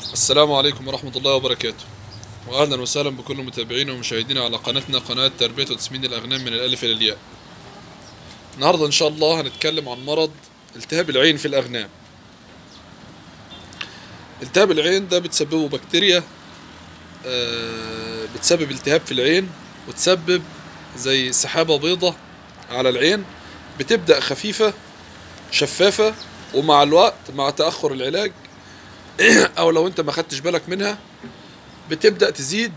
السلام عليكم ورحمة الله وبركاته وأهلا وسهلا بكل متابعينا ومشاهدينا على قناتنا قناة تربية وتسمين الأغنام من الألف إلى الياء النهاردة إن شاء الله هنتكلم عن مرض التهاب العين في الأغنام التهاب العين ده بتسببه بكتيريا آه، بتسبب التهاب في العين وتسبب زي سحابة بيضة على العين بتبدأ خفيفة شفافة ومع الوقت مع تأخر العلاج او لو انت ما خدتش بالك منها بتبدا تزيد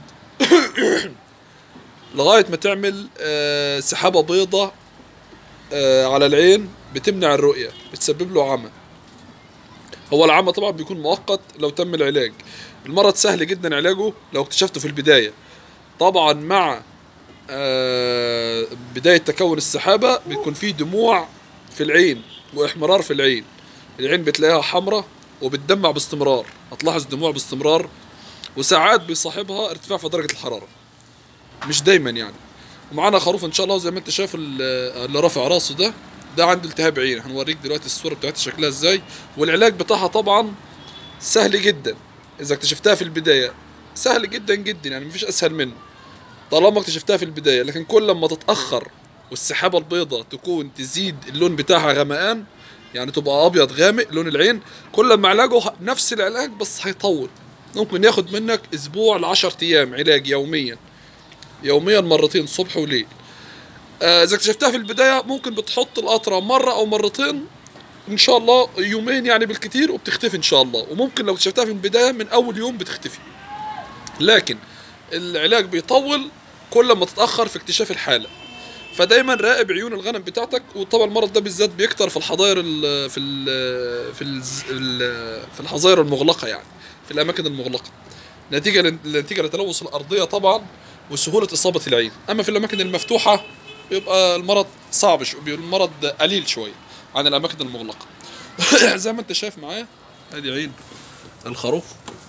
لغايه ما تعمل آه، سحابه بيضة آه، على العين بتمنع الرؤيه بتسبب له عمى هو العمى طبعا بيكون مؤقت لو تم العلاج المرض سهل جدا علاجه لو اكتشفته في البدايه طبعا مع آه، بدايه تكون السحابه بيكون فيه دموع في العين واحمرار في العين العين بتلاقيها حمراء وبتدمع باستمرار هتلاحظ دموع باستمرار وساعات بيصاحبها ارتفاع في درجة الحرارة مش دايما يعني ومعانا خروف ان شاء الله زي ما انت شايف ال- اللي رافع راسه ده ده عنده التهاب عين هنوريك دلوقتي الصورة بتاعتها شكلها ازاي والعلاج بتاعها طبعا سهل جدا اذا اكتشفتها في البداية سهل جدا جدا يعني مفيش اسهل منه طالما اكتشفتها في البداية لكن كل ما تتأخر والسحابة البيضاء تكون تزيد اللون بتاعها غمقان يعني تبقى ابيض غامق لون العين كل ما علاجه ه- نفس العلاج بس هيطول ممكن ياخد منك اسبوع ل 10 ايام علاج يوميا يوميا مرتين صبح وليل آه، اذا اكتشفتها في البدايه ممكن بتحط القطره مره او مرتين ان شاء الله يومين يعني بالكتير وبتختفي ان شاء الله وممكن لو اكتشفتها في البدايه من اول يوم بتختفي لكن العلاج بيطول كل ما تتاخر في اكتشاف الحاله فدايما راقب عيون الغنم بتاعتك وطبعا المرض ده بالذات بيكتر في الحظاير ال في ال في ال في الحظاير المغلقه يعني في الاماكن المغلقه نتيجه لن- نتيجه لتلوث الارضيه طبعا وسهوله اصابه العين اما في الاماكن المفتوحه بيبقى المرض صعب شو بيبقى المرض قليل شويه عن الاماكن المغلقه زي ما انت شايف معايا ادي عين الخروف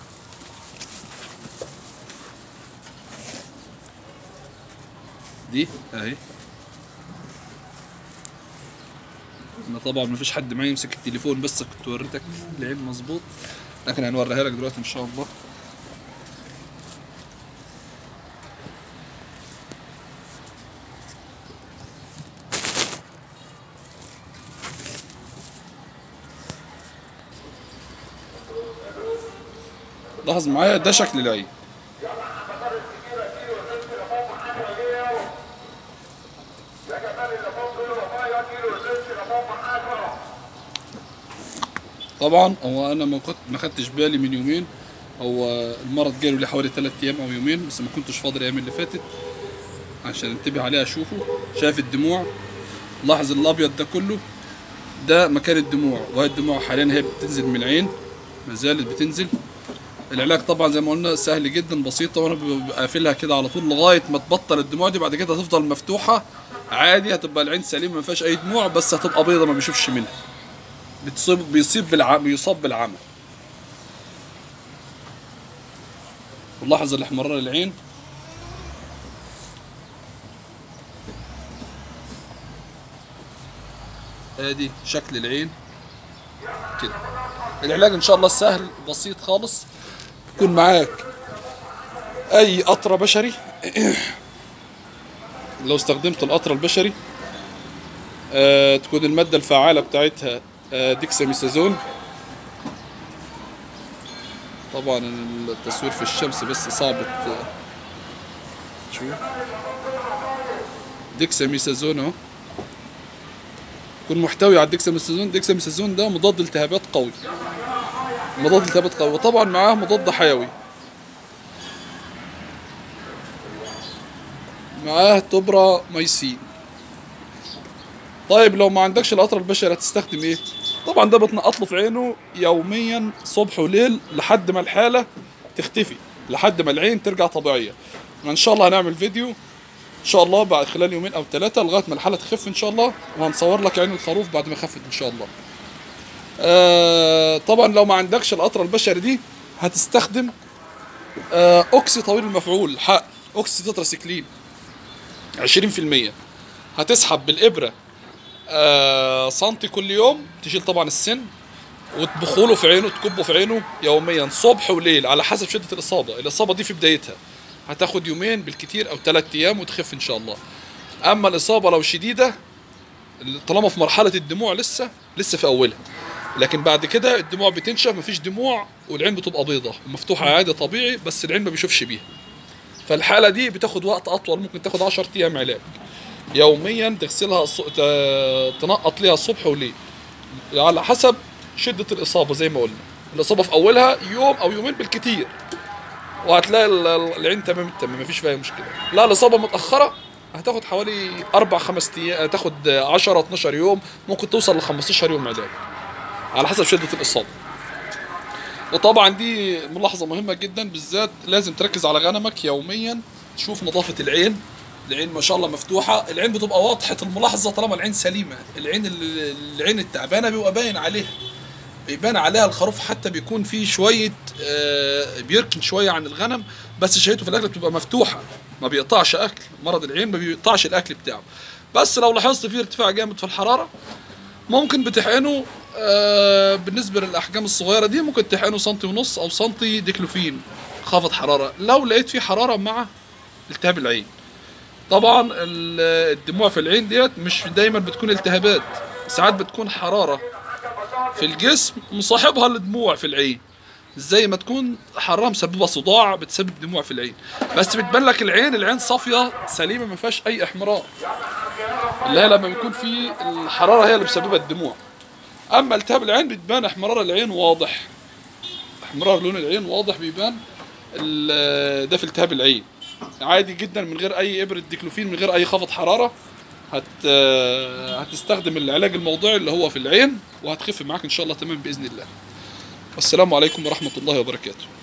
دي اهي انا طبعا مفيش حد معايا يمسك التليفون بس كنت وريتك العين مظبوط لكن هنوريها لك دلوقتي ان شاء الله لاحظ معايا ده شكل العين طبعا هو انا ما كنت ما خدتش بالي من يومين هو المرض جاله لي حوالي 3 ايام او يومين بس ما كنتش فاضي الايام اللي فاتت عشان انتبه عليه اشوفه شايف الدموع لاحظ الابيض ده كله ده مكان الدموع وهي الدموع حاليا هي بتنزل من العين ما زالت بتنزل العلاج طبعا زي ما قلنا سهل جدا بسيطه وانا ببقى قافلها كده على طول لغايه ما تبطل الدموع دي بعد كده هتفضل مفتوحه عادي هتبقى العين سليمه ما فيهاش اي دموع بس هتبقى بيضه ما بيشوفش منها بتصيب بيصيب بالعمى بيصاب بالعمى ولاحظ الاحمرار العين ادي شكل العين كده العلاج ان شاء الله سهل بسيط خالص يكون معاك اي قطره بشري لو استخدمت القطره البشري آه تكون الماده الفعاله بتاعتها آه ديكساميثازون طبعا التصوير في الشمس بس صعب ت- شوف ديكساميثازون اهو يكون محتوي على الديكساميثازون الديكساميثازون ده مضاد التهابات قوي مضاد التهابات قوي وطبعا معاه مضاد حيوي معاه توبرا مايسين طيب لو ما عندكش القطر البشري هتستخدم ايه طبعا ده بتنقط له في عينه يوميا صبح وليل لحد ما الحاله تختفي لحد ما العين ترجع طبيعيه ان شاء الله هنعمل فيديو ان شاء الله بعد خلال يومين او ثلاثه لغايه ما الحاله تخف ان شاء الله وهنصور لك عين الخروف بعد ما خفت ان شاء الله آه طبعا لو ما عندكش القطره البشري دي هتستخدم آه اوكسي طويل المفعول حق اوكسي تتراسيكلين 20% هتسحب بالابره آه سنتي كل يوم تشيل طبعا السن وتبخوا له في عينه تكبوا في عينه يوميا صبح وليل على حسب شده الاصابه الاصابه دي في بدايتها هتاخد يومين بالكتير او ثلاث ايام وتخف ان شاء الله اما الاصابه لو شديده طالما في مرحله الدموع لسه لسه في اولها لكن بعد كده الدموع بتنشف مفيش دموع والعين بتبقى بيضة ومفتوحة عادي طبيعي بس العين ما بيشوفش بيها فالحالة دي بتاخد وقت أطول ممكن تاخد 10 أيام علاج يوميا تغسلها الص... ت- تنقط ليها الصبح وليل على حسب شدة الإصابة زي ما قلنا الإصابة في أولها يوم أو يومين بالكتير وهتلاقي ال- ال- العين تمام التمام مفيش فيها مشكلة لا الإصابة متأخرة هتاخد حوالي أربع خمس أيام تاخد 10 12 يوم ممكن توصل ل 15 يوم علاج على حسب شدة الإصابة وطبعا دي ملاحظة مهمة جدا بالذات لازم تركز على غنمك يوميا تشوف نظافة العين العين ما شاء الله مفتوحة العين بتبقى واضحة الملاحظة طالما العين سليمة العين ال- العين التعبانة بيبقى باين عليها بيبان عليها الخروف حتى بيكون فيه شوية آه، بيركن شوية عن الغنم بس شهيته في الأكل بتبقى مفتوحة ما بيقطعش أكل مرض العين ما بيقطعش الأكل بتاعه بس لو لاحظت فيه ارتفاع جامد في الحرارة ممكن بتحقنه آه، بالنسبة للأحجام الصغيرة دي ممكن تحقنه سنتي ونص أو سنتي ديكلوفين خافض حرارة لو لقيت فيه حرارة مع التهاب العين طبعا ال- الدموع في العين ديت مش دايما بتكون التهابات ساعات بتكون حرارة في الجسم مصاحبها الدموع في العين زي ما تكون حرارة مسببة صداع بتسبب دموع في العين بس بتبان لك العين العين صافية سليمة ما فيهاش أي إحمرار اللي هي لما بيكون في الحرارة هي اللي مسببة الدموع اما التهاب العين بتبان احمرار العين واضح احمرار لون العين واضح بيبان ال- ده في التهاب العين عادي جدا من غير اي ابره ديكلوفين من غير اي خفض حراره هت هتستخدم العلاج الموضعي اللي هو في العين وهتخف معاك ان شاء الله تمام باذن الله والسلام عليكم ورحمه الله وبركاته